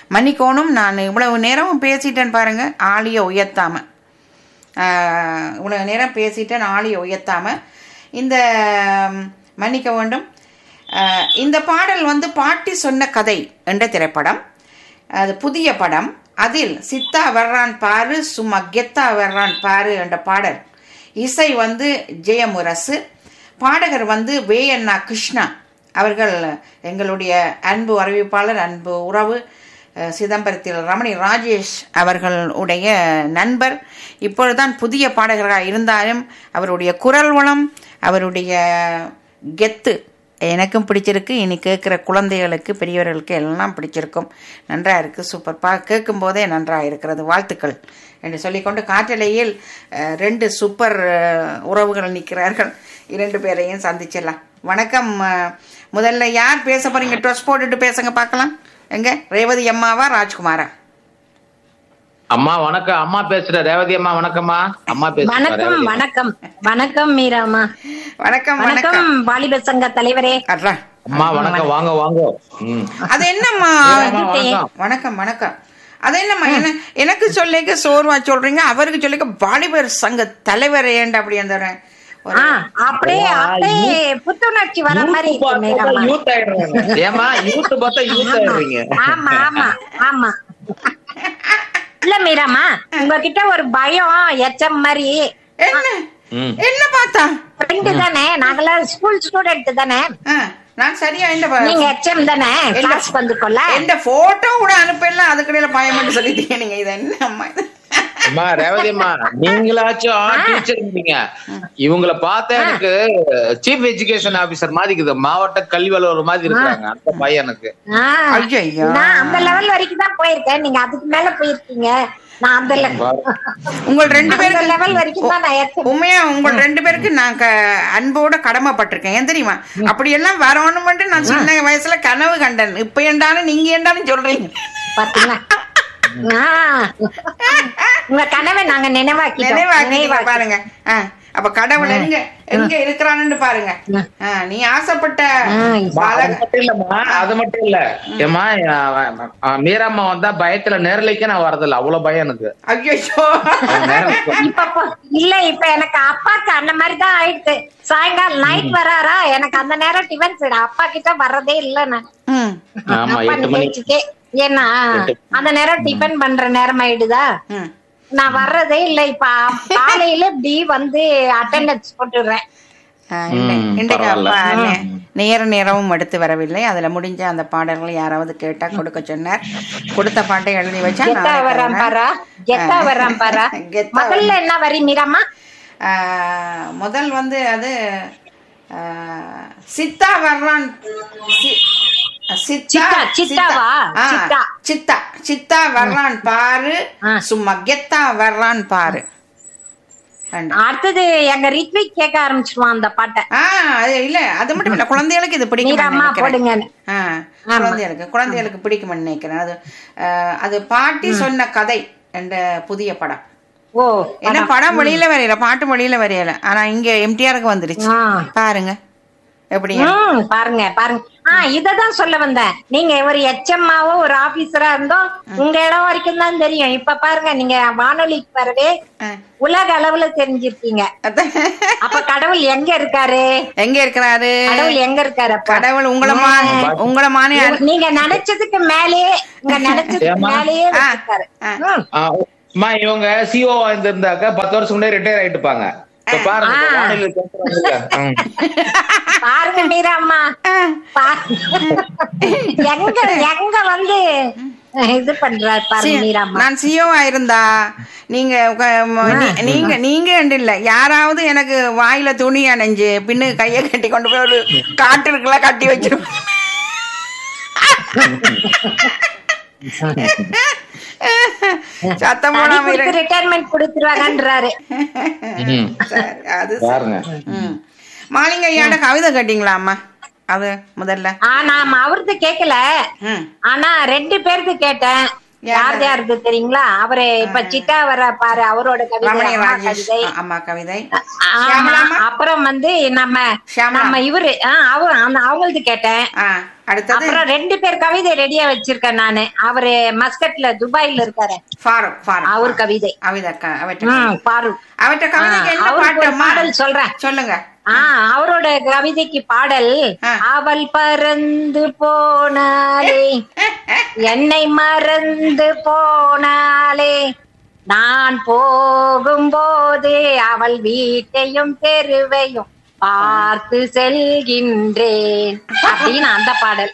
மன்னிக்கோணும் நான் இவ்வளவு நேரம் பேசிட்டேன் பாருங்க ஆளியை உயர்த்தாம ஆஹ், இவ்வளவு நேரம் பேசிட்டேன் ஆளியை உயர்த்தாம இந்த ம், மன்னிக்க வேண்டும் ஆஹ், இந்த பாடல் வந்து பாட்டி சொன்ன கதை என்ற திரைப்படம் அது புதிய படம் அதில் சித்தா வர்றான் பாரு சும்மா கெத்தா வர்றான் பாரு என்ற பாடல் இசை வந்து ஜெயமுரசு பாடகர் வந்து வே அண்ணா கிருஷ்ணா அவர்கள் எங்களுடைய அன்பு அறிவிப்பாளர் அன்பு உறவு அஹ், சிதம்பரத்தில் ரமணி ராஜேஷ் அவர்களுடைய நண்பர் இப்பொழுதுதான் புதிய பாடகராக இருந்தாலும் அவருடைய குரல் வளம் அவருடைய கெத்து எனக்கும் பிடிச்சிருக்கு இனி கேட்குற குழந்தைகளுக்கு பெரியவர்களுக்கு எல்லாம் பிடிச்சிருக்கும் நன்றாக இருக்குது சூப்பர் பா கேட்கும் போதே நன்றாக இருக்கிறது வாழ்த்துக்கள் என்று சொல்லிக்கொண்டு காற்றலையில் அஹ், ரெண்டு சூப்பர் அஹ், உறவுகள் நிற்கிறார்கள் இரண்டு பேரையும் சந்திச்சிடலாம் வணக்கம் அஹ், முதல்ல யார் பேச போறீங்க ட்ரெஸ் போட்டுட்டு பேசுங்க பார்க்கலாம் எங்க ரேவதி அம்மாவா ராஜ்குமாரா அம்மா வணக்கம் அம்மா பேசுற ரேவதி அம்மா வணக்கம்மா அம்மா பேசுற வணக்கம் ரேவதி அம்மா. வணக்கம் வணக்கம் மீராமா வணக்கம் வணக்கம் வணக்கம் வாலிப சங்க தலைவரே அட்ரா அம்மா வணக்கம் வாங்க வாங்க ம். அது என்னம்மா அம்மா, வணக்கம் வணக்கம் வணக்கம் அது என்னம்மா என்ன எனக்கு சொல்லிக்க சோர்வா சொல்றீங்க அவருக்கு சொல்லிக்க வாலிபர் சங்க தலைவர் ஏண்ட அப்படி அந்த ஒரு- ஆ, அப்படியே அப்படியே புத்துணர்ச்சி வர மாதிரி யூத் இருக்கு பார்த்தா மீராமா யூத் ஆயிடுறாங்க. ஏம்மா யூத் பார்த்தா யூத் ஆயிடுறீங்க ஆமா ஆமா ஆமா இல்ல மீராமா உங்ககிட்ட ஒரு பயம் எச்சம் மாதிரி என்ன ம். என்ன பார்த்தா ஃப்ரெண்டு தானே நாங்களாம் ஸ்கூல் ஸ்டூடெண்ட் தானே ஆ, நான் சரியா இந்த நீங்க எச்எம் தானே கிளாஸ் வந்துக்கொள்ள எந்த போட்டோ கூட அனுப்பல அதுக்கடையில பயமென்று சொல்லிட்டீங்க நீங்க இது என்ன அம்மா இது? அம்மா ரேவதி அம்மா நீங்களாச்சும் டீச்சர் இருந்தீங்க இவங்கள பார்த்தா எனக்கு சீஃப் எஜுகேஷன் ஆபீசர் மாதிரி இருக்குது மாவட்ட கல்வி அலுவலர் மாதிரி இருக்காங்க அந்த பையனுக்கு ஆ, ஐயையோ. நான் அந்த லெவல் வரைக்கும் தான் போயிருக்கேன் நீங்க அதுக்கு மேல போயிருக்கீங்க நான் அந்த level- உங்கள் ரெண்டு அந்த பேருக்கு லெவல் வரைக்கும் தான் நான் எச்சம் உண்மையா உங்கள் ரெண்டு பேருக்கு நான் க- அன்போட கடமைப்பட்டிருக்கேன் ஏன் தெரியுமா அப்படி எல்லாம் வரணும்னு நான் சின்ன வயசுல கனவு கண்டேன் இப்ப ஏண்டாலும் நீங்க ஏண்டாலும் சொல்றீங்க பாத்தீங்களா ஆ. உங்க கனவை நாங்க நினைவாக்கிட்டோம் நினைவாக்கி நினைவாக்கி. பாருங்க ஆ, அப்ப கடவுள் எங்க எங்க இருக்கிறான்னு பாருங்க ஆ, நீ ஆசைப்பட்ட ஆ, அது பாலக மட்டும் இல்லம்மா அது மட்டும் இல்ல ஏமா மீராம்மா வந்தா பயத்துல நேரலைக்கே நான் வரதில்ல அவ்வளவு பயம் எனக்கு ஐயோ நேரம் இப்ப போ- இல்ல இப்ப எனக்கு அப்பாக்கு அந்த மாதிரி தான் ஆயிடுச்சு சாயங்காலம் நைட் வராரா எனக்கு அந்த நேரம் டிஃபன் செய்ய அப்பா கிட்ட வர்றதே இல்ல நான் ம் ஆமா அப்பா எட்டு மணி நிகழ்ச்சிக்கே ஏன்னா அந்த நேரம் டிஃபன் பண்ற நேரம் ஆயிடுதா ம் நான் வர்றதே இல்ல இப்ப காலையில இப்படி வந்து அட்டெண்டன்ஸ் போட்டுடுறேன் ஆ, இல்லை. ம், இன்றைக்கு பரவாயில்ல. அப்பா நே- நேர நேரமும் எடுத்து வரவில்லை அதுல முடிஞ்ச அந்த பாடல்களை யாராவது கேட்டா கொடுக்க சொன்னார் கொடுத்த பாட்டை எழுதி வச்சா கெத்தா நாளைக்கு வர்றான் வரேன். பாரா கெத்தா வர்றான் பாரா கெத்தா முதல்ல என்ன வரி மீராமா ஆ, முதல் வந்து அது ஆ, சித்தா வர்றான் சி- சித்தா சித்தா, சித்தாவா? ஆ, சித்தா. சித்தா சித்தா வர்றான் பாரு ஆ. சும்மா கெத்தா வர்றான் பாரு ரெண்டு. அடுத்தது எங்க ரித்விக் கேட்க ஆரம்பிச்சிருவான் அந்த பாட்டை ஆ அது இல்ல அது மட்டும் இல்ல குழந்தைகளுக்கு இது பிடிக்கும் மீராமா போடுங்க ஆ, குழந்தைகளுக்கு குழந்தைகளுக்கு பிடிக்கும்னு நினைக்கிறேன் அது ஆ, அது பாட்டி சொன்ன கதை என்ற புதிய படம் ஓ ஏன்னா படம் வெளியில வரையல பாட்டு வெளியில வரையல ஆனா இங்க எம்டிஆருக்கு வந்துருச்சு ஆ. பாருங்க எப்படி ம் பாருங்க பாருங்க ஆ இததான் சொல்ல வந்தேன் நீங்க ஒரு எச்எம்மாவோ ஒரு ஆபீசரா இருந்தோம் உங்க இடம் வரைக்கும் தான் தெரியும் இப்ப பாருங்க நீங்க வானொலிக்கு வரவே ஆ. உலக அளவுல தெரிஞ்சிருக்கீங்க அதான். அப்ப கடவுள் எங்க இருக்காரு எங்க இருக்கிறாரு கடவுள் எங்க இருக்காரு அப்ப கடவுள் உங்களை மா உங்களை மானே நீங்க நினைச்சதுக்கு மேலேயே நீங்க நினைச்சதுக்கு ஏம்மா? மேலேயே ஆ, வச்சிருக்காரு ஆ. ம். ஆ, அம்மா இவங்க சிஓ இருந்திருந்தாக்க பத்து வருஷம் முன்னாடி ரிட்டையர் ஆயிட்டு இருப்பாங்க இப்ப பாருங்க இப்ப ஆ. வானிலை பேசுறாங்கல்ல. ம். பாருங்க மீராம்மா பாருங்க. எங்க எங்க வந்து இது பண்றாரு பாருங்க மீராம்மா நான் சிஓவா இருந்தா நீங்க உங்க- ம- நீ- நீங்க நீங்க என்று இல்ல யாராவது எனக்கு வாயில துணி அணைஞ்சு பின்னு கைய கட்டி கொண்டு போய் ஒரு காட்டுக்குள்ள கட்டி வச்சிருப்போம் சத்தம் போடாம இரு. ரிட்டையர்மெண்ட் கொடுத்துருவாங்கன்றாரு ம். சரி, அது சரி. பாருங்க ம். மாலிங்க ஐயாட கவிதை கேட்டீங்களா அம்மா அது முதல்ல ஆ நான் அவரது கேக்கல ம் ஆனா ரெண்டு பேருக்கு கேட்டேன் யார் யாருக்கு தெரியுங்களா அவரு இப்ப சிட்டா வர பாரு அவரோட கவிதை ரமணி அம்மா ராஜேஷ் கவிதை ஆ, அம்மா கவிதை ஆமா, ஷியாமளாம்மா? அப்புறம் வந்து நம்ம ஷியாமளா. நம்ம இவரு ஆ, அவ அந்த அவங்களது கேட்டேன் ஆ அடுத்தது அப்புறம் ரெண்டு பேர் கவிதை ரெடியா வச்சிருக்கேன் நானு அவரு மஸ்கட்ல துபாயில இருக்காரு ஃபாரூக் ஃபாரூக் அவர் கவிதை அவித க- அவற்றை ம் பாரு அவற்றை கவிதைக்கு என்ன அவருக்கு ஒரு பாட்டம்மா பாடல் சொல்றேன் சொல்லுங்க ஆ அவரோட கவிதைக்கு பாடல் ஆ. அவள் பறந்து போனாலே என்னை மறந்து போனாலே நான் போகும்போது அவள் வீட்டையும் தெருவையும் பார்த்து செல்கின்றேன் அப்படின்னு அந்த பாடல்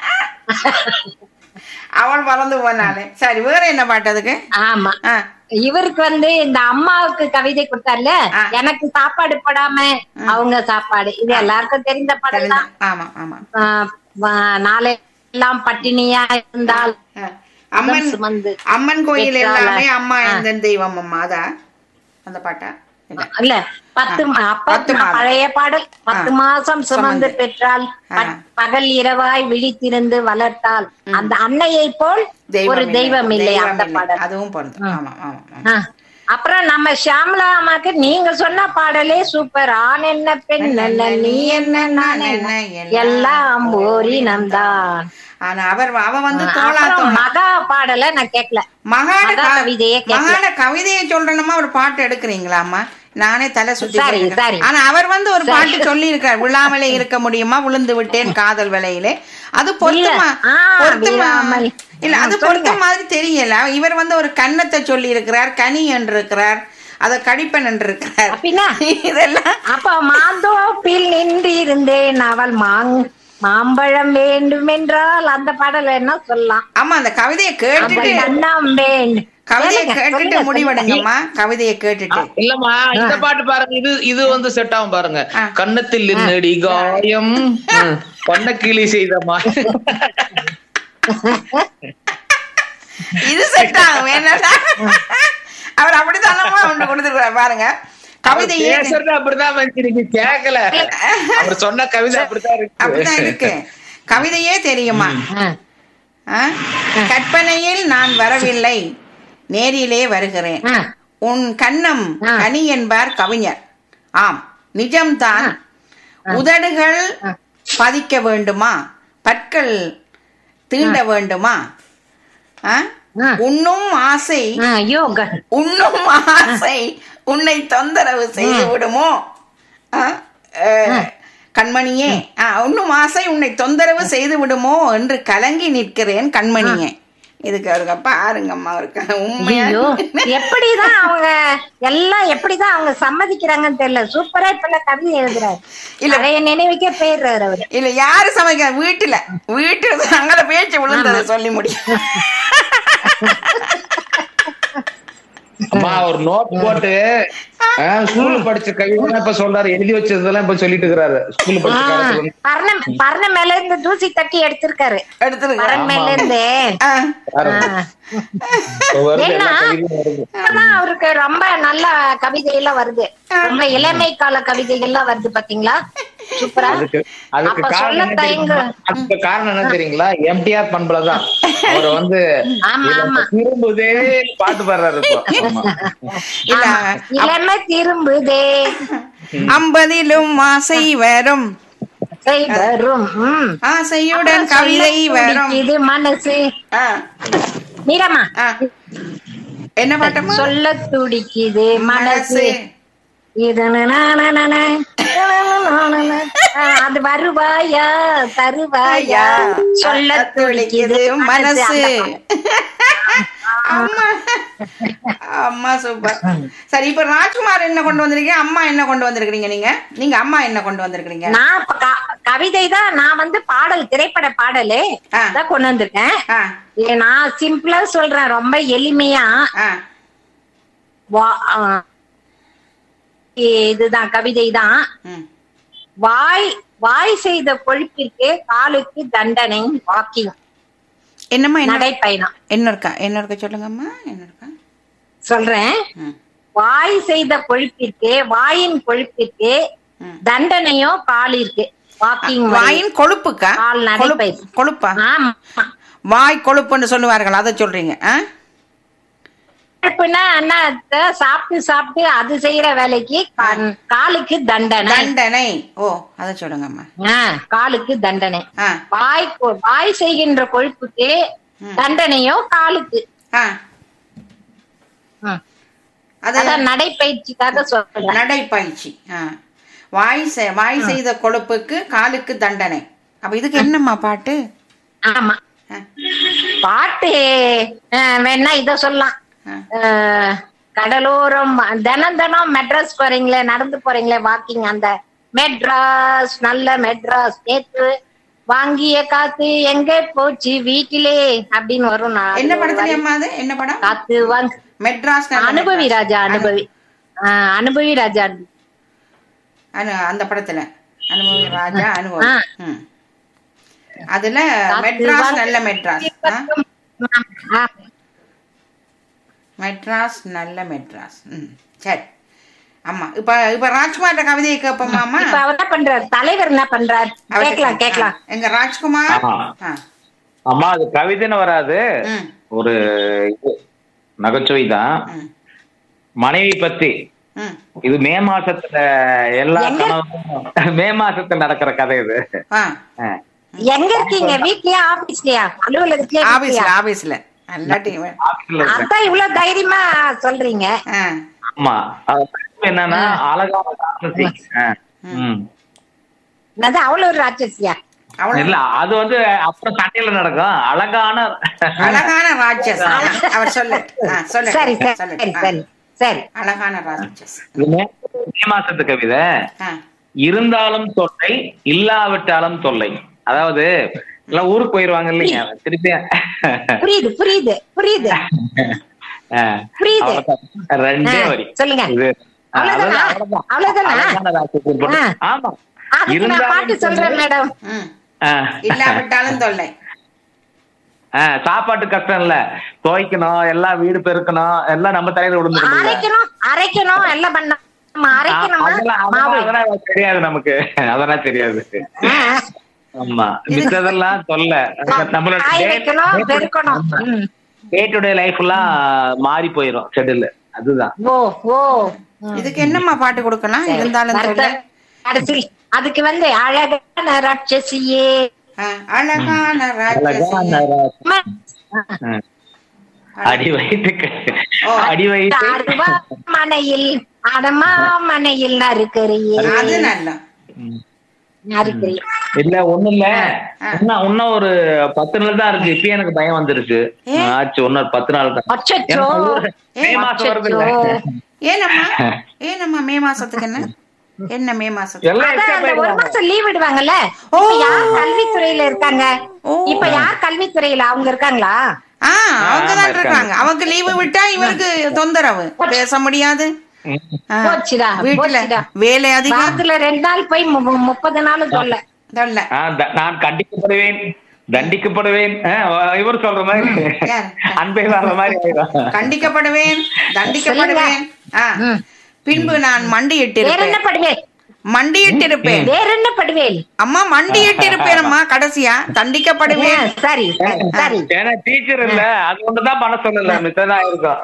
அவள் மறந்து போனாலே சரி வேற என்ன பாட்டு அதுக்கு ஆமா ஆ, இவருக்கு வந்து இந்த அம்மாவுக்கு கவிதை கொடுத்தார்ல ஆ. எனக்கு சாப்பாடு போடாம அவங்க சாப்பாடு இது எல்லாருக்கும் தெரிந்த பாடல் தெரியுதா? தான் ஆமா ஆமா ஆஹ் வ- நாளெல்லாம் பட்டினியா இருந்தால் ஆ. அம்மன் சுமந்து அம்மன் கோயில் பெற்றாள. எல்லாமே அம்மா ஆ. எந்த தெய்வம் அம்மா அதா அந்த பாட்டா இல்ல. இல்ல பத்து ம- அப்ப பத்து மாதம். பழைய பாடல் பத்து மாசம் சுமந்து பெற்றால் ஆ. ப- பகல் இரவாய் விழித்திருந்து வளர்த்தால் அந்த அன்னையை போல் தெய்வம் ஒரு இல்லை. தெய்வம் இல்லை தெய்வம் அந்த இல்லை. பாடல் அதுவும் பொருந்தும் ஆமா ஆமா ஆமா. ஆ. அப்புறம் நம்ம ஷியாமலா அம்மாக்கு நீங்க சொன்ன பாடலே சூப்பர் ஆண் என்ன பெண் என்ன நீ என்ன நான் என்ன எல்லாம் ஓரினம்தான் ஆனா அவர் அவ வந்து தோளா அப்புறம் தோளா மகா பாடல நான் கேட்கல மகாட மகா க- கவிதையே கேட்கல. மகாட கவிதையை சொல்றேனமா ஒரு பாட்டு எடுக்கிறீங்களாம்மா நானே தலை சுத்தி சரி, போயிருக்கேன். சரி. ஆனா அவர் வந்து ஒரு பாட்டு சொல்லி இருக்கார் விழாமலே இருக்க முடியுமா விழுந்து விட்டேன் காதல் விலையிலே அது பொருத்தமா ஆ, பொருத்தமா விழாமல். இல்ல அது ம், பொருத்த சொல்லுங்க. மாதிரி தெரியல இவர் வந்து ஒரு கன்னத்தை சொல்லி இருக்கிறார் கனி என்று இருக்கிறார் அத கடிப்பன் என்று இருக்கிறார் அப்படின்னா? இதெல்லாம் அப்ப மாந்தோப்பில் நின்று இருந்தேன் அவள் மாங் மாம்பழம் வேண்டும் என்றால் அந்த பாடல என்ன சொல்லலாம் ஆமா அந்த கவிதையை அவள் கேட்டுட்டு அண்ணம் வேண்டும் கவிதையை சொல்லுங்க, கேட்டுட்டு சொல்லுங்க, முடிவெடுங்கம்மா கவிதையை கேட்டுட்டு இல்லம்மா இந்த பாட்டு பாருங்க இது இது வந்து செட் ஆகும் பாருங்க ஆ. கன்னத்தில் நெடி காயம் பண்ண கிளி செய்த மாதிரி இது செட் ஆகும் என்னடா அவர் அப்படித்தானமா ஒன்று கொடுத்துருக்காரு பாருங்க கவிதையே பேசுறது அப்படிதான் வந்து நீங்க கேட்கல அவர் சொன்ன கவிதை அப்படிதான் இருக்கு அப்படிதான் இருக்கு கவிதையே தெரியுமா ஆ. ஆ? கற்பனையில் நான் வரவில்லை நேரிலே வருகிறேன் ஆ. உன் கண்ணம் ஆ. கனி என்பார் கவிஞர் ஆம் நிஜம்தான் உதடுகள் பதிக்க வேண்டுமா பற்கள் தீண்ட வேண்டுமா ஆ? ஆ. உண்ணும் ஆசை ஆ, ஐயோ க- உண்ணும் ஆசை உன்னை தொந்தரவு செய்து விடுமோ ஆ? அஹ், கண்மணியே ஆ, உண்ணும் ஆசை உன்னை தொந்தரவு செய்து விடுமோ என்று கலங்கி நிற்கிறேன் கண்மணியே இதுக்கு அவருக்கு பாருங்கம்மா அவருக்கு உண்மையா ஐயோ எப்படிதான் அவங்க எல்லாம் எப்படிதான் அவங்க சம்மதிக்கிறாங்கன்னு தெரியல சூப்பரா இப்ப கவிதை எழுதுறாரு இல்ல. நிறைய நினைவுக்கே போயிடுறாரு அவரு இல்ல யாரு சமைக்க வீட்டுல வீட்டுல அங்கே பேச்சு விழுந்ததை சொல்லி முடியும் அம்மா ஒரு நோட் போட்டு ஸ்கூல் படிச்ச கவிதை இப்ப சொல்றாரு எழுதி வச்சதெல்லாம் இப்ப சொல்லிட்டு இருக்கிறாரு ஸ்கூல் படிச்ச காலத்துல வந்து. பரண பரண மேல இருந்து தூசி தட்டி எடுத்திருக்காரு எடுத்துருங்க பரண் மேல இருந்து ஆ, பாருங்க. இப்ப வருது எல்லா ஏன்னா, கவிதையும் வருது. இப்பதான் அவருக்கு ரொம்ப நல்ல கவிதை எல்லாம் வருது ரொம்ப இளமை கால கவிதைகள் எல்லாம் வருது பாத்தீங்களா சூப்பரா அதுக்கு அதுக்கு அப்ப காரணம் சொல்ல என்ன தெரியுமா? தயங்க அதுக்கு காரணம் என்ன தெரியுங்களா எம்டிஆர் பண்பலதான் அவர் வந்து ஆமா, இதை ஆமா. திரும்புதே பாட்டு பாடுறாரு இப்போ ஆமா. இல்ல ஆமா. இளமை திரும்புதே ஐம்பதிலும் ஆசை வரும் கை வரும் ம். ஆசையுடன் அப்புறம் கவிதை சொல்ல வரும் துடிக்குது மனசு ஆ, நீரம்மா ஆ. என்ன பாட்டம்மா சொல்ல துடிக்குது மனசு இது நனனனன, நனனனனன. ஆ, அது வருவாயா தருவாயா சொல்ல துடிக்குது மனசு மனசு அந்த பாட்டு. அம்மா அம்மா சூப்பர் சரி இப்ப ராஜ்குமார் என்ன கொண்டு வந்திருக்கீங்க அம்மா என்ன கொண்டு வந்திருக்கீங்க நீங்க நீங்க அம்மா என்ன கொண்டு வந்திருக்கீங்க நான் இப்ப க- கவிதை தான் நான் வந்து பாடல் திரைப்பட பாடலு ஆ. தான் கொண்டு வந்திருக்கேன் ஆ இது நான் சிம்பிளா சொல்றேன் ரொம்ப எளிமையா ஆ வா- ஆ, இதுதான் கவிதை தான் ம் வாய் வாய் செய்த கொழுப்பிற்கு காலுக்கு தண்டனை வாக்கிங் என்னம்மா என்ன நடைப்பயணம் என்ன இருக்கா என்ன இருக்கா சொல்லுங்கம்மா என்ன இருக்கா சொல்றேன் ம் வாய் செய்த கொழுப்பிற்கு வாயின் கொழுப்பிற்கு ம். தண்டனையோ காலிற்கு வாக்கிங் வாயின் கொழுப்புக்கா கால் கொழுப்பு- நடைப்பயிற்சி. கொழுப்பா ஆமா வாய் கொழுப்புன்னு சொல்லுவார்கள் அதை சொல்றீங்க ஆ கொழுப்புனா என்ன அர்த்தம்? சாப்பிட்டு சாப்பிட்டு அது செய்யற வேலைக்கு கா- காலுக்கு தண்டனை தண்டனை ஓ அதை சொல்லுங்கம்மா ஆ, காலுக்கு தண்டனை ஆ வாய் கொ- வாய் செய்கின்ற கொழுப்புக்கு தண்டனையோ காலுக்கு ஆ ம். அது அதான் நடைப்பயிற்சிக்காக சொல்றேன் நடைப்பயிற்சி ஆ வாய் செ- வாய் செய்த கொழுப்புக்கு காலுக்கு தண்டனை அப்ப இதுக்கு என்னம்மா பாட்டு ஆமா ஆ, பாட்டு ஆ, வேணா இத சொல்லலாம் ஆ. ஆ, கடலோரம் தினம் தினம் மெட்ராஸ் போறீங்களே நடந்து போறீங்களே வாக்கிங் அந்த மெட்ராஸ் நல்ல மெட்ராஸ் நேத்து வாங்கிய காத்து எங்க போச்சு வீட்டிலே அப்படின்னு வரும் நான் என்ன படத்துல அம்மா அது என்ன படம் காத்து வாங்க மெட்ராஸ் நல்ல அனுபவி மெட்ராஸ். ராஜா அனுபவி ஆ, அனுபவி ராஜா அனு- அந்த படத்துல அனுபவி ராஜா அனுபவி ஆ. ம். அதுல காத்து மெட்ராஸ் வாங்க. நல்ல மெட்ராஸ் ஆ? ஆ, மெட்ராஸ் நல்ல மெட்ராஸ் ம் சரி ஆமா இப்ப இப்ப ராஜ்குமார்ட்ட கவிதையை கேட்போமா அம்மா இப்ப அவர் என்ன பண்றாரு தலைவர் என்ன பண்றாரு அவர்ட்ட கேக்கலாம் கேட்க- கேக்கலாம் ஆ, எங்க ராஜ்குமார் ஆமா. ஆ, அம்மா அது கவிதைன்னு வராது ம், ஒரு இது நகைச்சுவை தான் ம், மனைவி பத்தி ம். இது மே மாசத்துல எல்லா எங்க? கனவும் மே மாசத்துல நடக்கிற கதை இது ஆ, ஆ. எங்க இருக்கீங்க வீட்லயா ஆபீஸ்லயா அலுவலகத்திலயா ஆபீஸ்ல வீட்லயா? ஆபீஸ்ல அல்லாட்டி ஆபீஸ்ல இருக்கேன். அதான் இவ்வளவு தைரியமா சொல்றீங்க ஆ, ஆமா அது என்னன்னா அழகான ராட்சசி. ஆ. ம். அது அவ்வளவு ஒரு ராட்சசியா அவ்வளவு இல்ல அது வந்து அப்புறம் சண்டையில நடக்கும் அழகான அழகான ராட்சஸ் அவர் சொல்லு ஆ, சொல்லு சரி சரி சொல்லு சரி ஆ, சரி சரி அழகான ராட்சஸ் இது மே மே மாசத்து கவிதை ஆ, இருந்தாலும் தொல்லை இல்லாவிட்டாலும் தொல்லை அதாவது எல்லாம் ஊருக்கு போயிருவாங்க இல்லைங்க திருப்பி புரியுது புரியுது புரியுது ஆ, புரியுது. அவ்வளவுதான். ரெண்டே ஆ, வரி சொல்லுங்க. இது ஆ, அவ்வளவுதானா? அவ்வளவுதான், அவ்வளவுதான். அவ்வளவுதானா? அழகான ராட்சசி போட்டு- ஆ. ஆமா அதுக்கு நான் பாட்டு இருந்தாலும் சொல்றேன் தொல்லை. மேடம் ம் ஆ. இல்லாவிட்டாலும் தொல்லை ஆ, சாப்பாட்டு கஷ்டம் இல்ல துவைக்கணும் எல்லாம் வீடு பெருக்கணும் எல்லாம் நம்ம தலையில விழுந்துக்கணும் அரைக்கணும் அரைக்கணும் எல்லாம் பண்ண நம்ம அரைக்கணுமா அதெல்லாம் மாவு அதெல்லாம் அதெல்லாம் தெரியாது நமக்கு அதெல்லாம் தெரியாது ஆ, ஆமா மிச்சதெல்லாம் தொல்லை நம்மளோட காய வைக்கணும் பெருக்கணும் ம். டே டு டே லைஃப் எல்லாம் மாறி போயிரும் ஷெட்யூல் அதுதான் ஓ ஓ இதுக்கு என்னம்மா பாட்டு கொடுக்கலாம் இருந்தாலும் தொல்லை அடுத்த- கடைசி அதுக்கு வந்து அழகான ராட்சசியே ஆ, அழகான ராட்சசி அழகான ராசி. ம- ம். அடி வயிற்றுக்கு ஓ. அடி வயிற்று அருவா மனையில் அடமா மனையில் நறுக்கறியே அது நல்லா ம். நறுக்கறியே இல்ல ஒண்ணு இல்ல இன்னும் இன்னும் ஒரு பத்து நாள் தான் இருக்கு இப்பயே எனக்கு பயம் வந்துருச்சு ஆச்சு இன்னொரு பத்து நாள் தான் அச்சச்சோ மே மாசம் வருது இல்ல ஏனம்மா ஏனம்மா மே மாசத்துக்கு என்ன என்ன மே மாசத்துக்கு எல்லாம் அதான் escape அந்த ஒரு ஆயிடுவாங்க. மாசம் லீவ் விடுவாங்கல்ல ஓ. இப்ப யார் கல்வித்துறையில இருக்காங்க ஓ. இப்ப யார் கல்வித்துறையில அவங்க இருக்காங்களா ஆ அவங்க ஆமா, தான் இருக்காங்க. இருக்காங்க அவங்க லீவு விட்டா இவருக்கு தொந்தரவு பேச முடியாது ம். ஆ, போச்சுடா, வீட்டுல போச்சுடா. வேலை அதிகம் வாரத்துல ரெண்டு நாள் போய் மு- மு- முப்பது நாள் சொல்ல தொல்லை ஆ, த- நான் கண்டிக்கப்படுவேன் தண்டிக்கப்படுவேன் ஆ, இவர் சொல்ற மாதிரி யார்? அன்பே வர்ற மாதிரி ஆயிடும். கண்டிக்கப்படுவேன் தண்டிக்கப்படுவேன் ஆ ம். பின்பு நான் வேற மண்டியிட்டிருப்பேன் என்ன படுவேல் மண்டியிட்டிருப்பேன் வேற என்ன படுவேல் அம்மா மண்டியிட்டிருப்பேன் அம்மா கடைசியா தண்டிக்கப்படுவேன் ஆ, சரி சரி, சரி ஏன்னா டீச்சர் இல்ல அது ஒண்ணுதான் பண்ண சொல்லல மித்ததான் இருக்கும்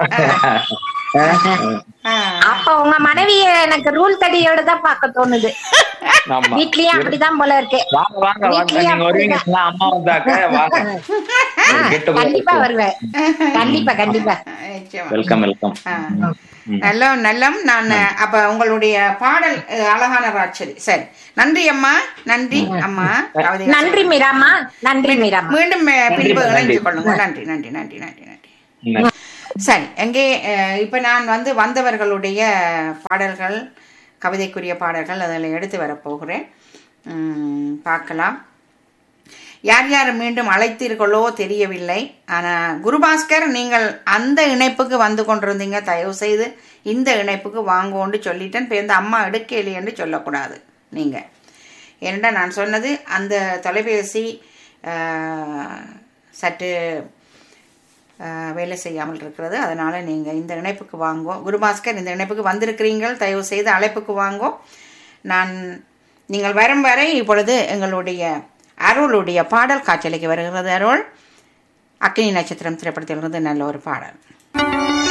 ஆ, அப்ப உங்க மனைவிய எனக்கு ரூல் தடியோட தான் பார்க்க தோணுது ஆமா வீட்லயும் அப்படிதான் போல இருக்கு வாங்க வாங்க வாங்க வீட்லயும் நீங்க வருவீங்க அம்மா வந்தாக்க வாங்க ஆ, Get together. கண்டிப்பா வருவேன் கண்டிப்பா கண்டிப்பா நிச்சயமா. வெல்கம் வெல்கம் ஆ. நல்ல நல்லம் நான் அப்ப உங்களுடைய பாடல் அஹ், அழகான ராட்சதி சரி நன்றி அம்மா நன்றி அம்மா கவிதை நன்றி மீராமா நன்றி மீராமா மீண்டும் அஹ், பின்பு நன்றி. இணைந்து கொள்ளுங்க நன்றி நன்றி நன்றி நன்றி நன்றி சரி எங்கே அஹ், இப்ப நான் வந்து வந்தவர்களுடைய பாடல்கள் கவிதைக்குரிய பாடல்கள் அதில் எடுத்து வரப்போகிறேன் உம், பார்க்கலாம் யார் யார் மீண்டும் அழைத்தீர்களோ தெரியவில்லை ஆனால் குருபாஸ்கர் நீங்கள் அந்த இணைப்புக்கு வந்து கொண்டிருந்தீங்க தயவு செய்து இந்த இணைப்புக்கு வாங்கோன்னு சொல்லிட்டேன் இப்போ இந்த அம்மா எடுக்கலையேன்னு சொல்லக்கூடாது நீங்கள் ஏனெண்டா நான் சொன்னது அந்த தொலைபேசி ஆஹ், சற்று ஆஹ், வேலை செய்யாமல் இருக்கிறது அதனால் நீங்கள் இந்த இணைப்புக்கு வாங்கோ குருபாஸ்கர் இந்த இணைப்புக்கு வந்திருக்கிறீங்கள் தயவு செய்து அழைப்புக்கு வாங்கோ நான் நீங்கள் வரும் வரை இப்பொழுது எங்களுடைய அருளுடைய பாடல் காட்சியலைக்கு வருகிறது அருள் அக்கினி நட்சத்திரம் திரைப்படத்திலிருந்து நல்ல ஒரு பாடல்